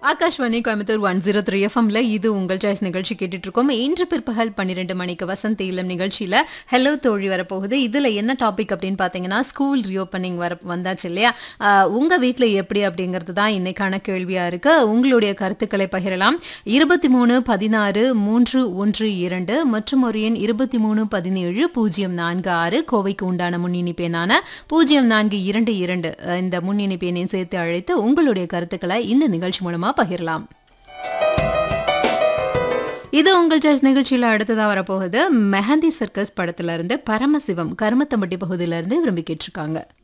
Akashvani Coimbatore one zero three எஃப்எம்ல இது உங்கள் சாய்ஸ் நிகழ்ச்சி கேட்டுட்டு இருக்கோம் இன்று பிற்பகல் பன்னிரெண்டு மணிக்கு வசந்த் இளம் நிகழ்ச்சியில ஹலோ தோழி வரப்போகுது இதுல என்ன டாபிக் அப்படின்னு பாத்தீங்கன்னா ஸ்கூல் ரீஓப்பனிங் வர வந்தாச்சு இல்லையா ஆஹ் உங்க வீட்ல எப்படி அப்படிங்கிறது தான் இன்னைக்கான கேள்வியா இருக்கு உங்களுடைய கருத்துக்களை பகிரலாம் இருபத்தி மூணு பதினாறு மூன்று ஒன்று இரண்டு மற்றும் ஒரு எண் இருபத்தி மூணு பதினேழு பூஜ்ஜியம் நான்கு ஆறு கோவைக்கு உண்டான முன்னிணைப்பு எண்ணான பூஜ்ஜியம் நான்கு இரண்டு இரண்டு அஹ் இந்த முன்னிணைப்பு எண்ணையும் சேர்த்து அழைத்து உங்களுடைய கருத்துக்களை இந்த நிகழ்ச்சி மூலமா பகிரலாம் இது உங்கள் சாய்ஸ் நிகழ்ச்சியில அடுத்ததா வரப்போகுது மெஹந்தி சர்க்கஸ் படத்துல இருந்து பரமசிவம் கருமத்தம்பட்டி பகுதியில இருந்து விரும்பி கேட்டிருக்காங்க